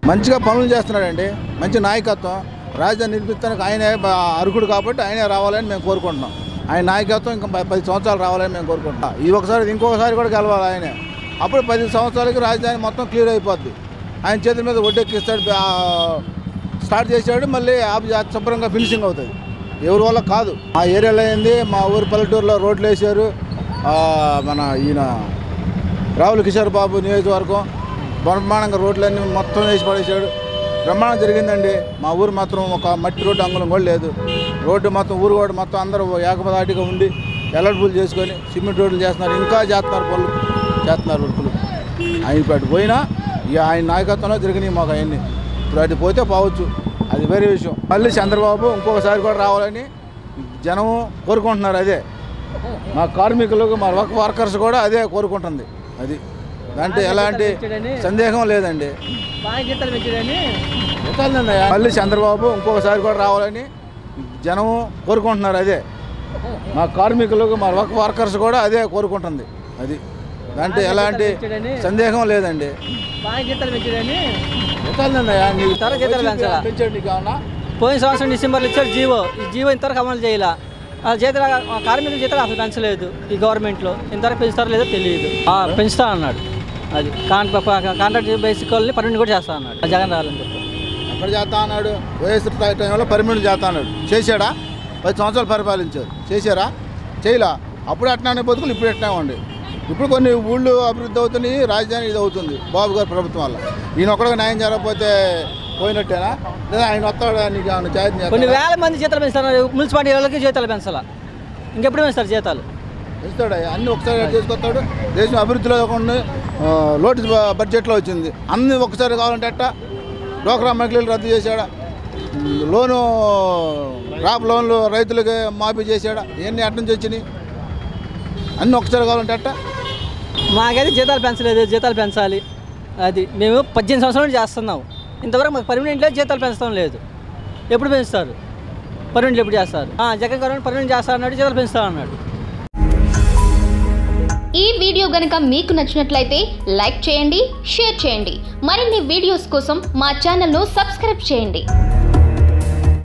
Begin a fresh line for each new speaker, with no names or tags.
మంచిగా పనులు చేస్తున్నాడండి మంచి నాయకత్వం రాజధాని నిర్మిస్తానికి ఆయనే బ- అర్హుడు కాబట్టి ఆయనే రావాలని మేము కోరుకుంటున్నాం ఆయన నాయకత్వం ఇంకా ప- పది సంవత్సరాలు రావాలని మేము కోరుకుంటున్నాం ఈ ఒకసారి ఇంకొకసారి కూడా గెలవాలి ఆయనే అప్పుడు పది సంవత్సరాలకి రాజధాని మొత్తం క్లియర్ అయిపోద్ది ఆయన చేతుల మీద ఒడ్డెక్కిస్తాడు ఆ, స్టార్ట్ చేసాడు మళ్ళీ ఆపు చే- శుభ్రంగా ఫినిషింగ్ అవుతుంది ఎవరి వల్ల కాదు మా ఏరియాలో అయింది మా ఊరు పల్లెటూరులో రోడ్లు వేసారు ఆ, మన ఈయన రావుల కిషోర్ బాబు నియోజకవర్గం బ్రహ్మాండంగా రోడ్లన్నీ మొత్తం వేసి పడేసాడు బ్రహ్మాండం జరిగిందండి మా ఊరు మాత్రం ఒక మట్టి రోడ్డు అంగుళం కూడా లేదు రోడ్డు మొత్తం ఊరు కూడా మొత్తం అందరూ ఏకపదాటిగా ఉండి ఎలర్బుల్ చేసుకొని సిమెంట్ రోడ్లు చేస్తున్నారు ఇంకా చేస్తున్నారు పనులు చేస్తున్నారు వర్కులు ఆయన ఇప్పుడు అటు పోయినా ఇక ఆయన నాయకత్వంలో జరిగినాయి మాకు అవన్నీ ఇప్పుడు అటు పోతే పోవచ్చు అది వేరే విషయం మళ్ళీ చంద్రబాబు ఇంకొకసారి కూడా రావాలని జనం కోరుకుంటున్నారు అదే మా కార్మికులకు మా వర్క్ వర్కర్స్ కూడా అదే కోరుకుంటుంది అది దాంట్లో ఎలాంటి సందేహం లేదండి
బాగా జీతాలు పెంచాడని
ఎట్టాలందయ్యా? మళ్ళీ చంద్రబాబు ఇంకొకసారి కూడా రావాలని జనం కోరుకుంటున్నారు అదే మా కార్మికులకు మా వర్క్ వర్కర్స్ కూడా అదే కోరుకుంటుంది అది దాంట్లో ఎలాంటి సందేహం లేదండి
బాగా జీతాలు పెంచాడని
ఎట్టాలందయ్యా? నీకు
త్వరగా జీతాలు పెంచాలా?
పెంచండి నీకు ఏమన్నా?
పోయిన సంవత్సరం డిసెంబర్లో ఇచ్చారు జీవో ఈ జీవో ఇంతవరకు అమలు చేయాల ఆ జీతాలు ఆ కార్మికుల జీతాలు అసలు పెంచలేదు ఈ గవర్నమెంట్లో ఇంతవరకు పెంచుతారో లేదో తెలియదు ఆ, పెంచుతా అన్నాడు అది కాంట్రాక్ట్ కాంట్రాక్ట్ బేసిక్ వాళ్ళని పన్నెండు కూడా చేస్తా అన్నాడు ఆ జగన్ రావాలని చెప్పి
ఎక్కడ చేస్తా అన్నాడు వైఎస్ టైంలో పర్మనెంట్ చేస్తా అన్నాడు చేశాడా పది సంవత్సరాలు పరిపాలించారు చేశారా చేయలా అప్పుడు అట్నానే బతుకులు ఇప్పుడు అట్నే ఉండి ఇప్పుడు కొన్ని ఊళ్ళు అభివృద్ధి అవుతున్నాయి రాజధాని ఇది అవుతుంది బాబు గారి ప్రభుత్వం వల్ల ఈయన ఒక్కడిగా న్యాయం జరగకపోతే పోయినట్టేనా లేదా ఆయన వస్తాడా నీకు ఏమైనా ఛాయ్
కొన్ని వేల మంది జీతాలు పెంచుతున్నారు మున్సిపాలిటీ వాళ్ళకి జీతాలు పెంచాలా ఇంకెప్పుడు పెంచుతారు జీతాలు
ఇస్తాడు అన్ని ఒకసారి చేసుకొస్తాడు దేశం అభివృద్ధిలో కాకుండా ఆ, లోటు బ- బడ్జెట్లో వచ్చింది అన్ని ఒకసారి కావాలంటే అట్ట డోక్రా మహిళలు రద్దు చేశాడా లోను క్రాప్ లోన్లు రైతులకి మాఫీ చేశాడా ఇవన్నీ అటు నుంచి వచ్చినాయి అన్నీ ఒకసారి కావాలంటే అట్ట
మాకైతే జీతాలు పెంచలేదు జీతాలు పెంచాలి అది మేము పద్దెనిమిది సంవత్సరాల నుంచి చేస్తున్నాం ఇంతవరకు మాకు పర్మనెంట్లో జీతాలు పెంచడం లేదు ఎప్పుడు పెంచుతారు పర్మనెంట్లు ఎప్పుడు చేస్తారు ఆ, జగన్ గవర్నమెంట్ పర్మనెంట్ చేస్తా అన్నాడు జీతాలు పెంచుతా అన్నాడు
ఈ వీడియో గనుక మీకు నచ్చినట్లయితే లైక్ చేయండి షేర్ చేయండి మరిన్ని వీడియోస్ కోసం మా ఛానల్ను సబ్స్క్రైబ్ చేయండి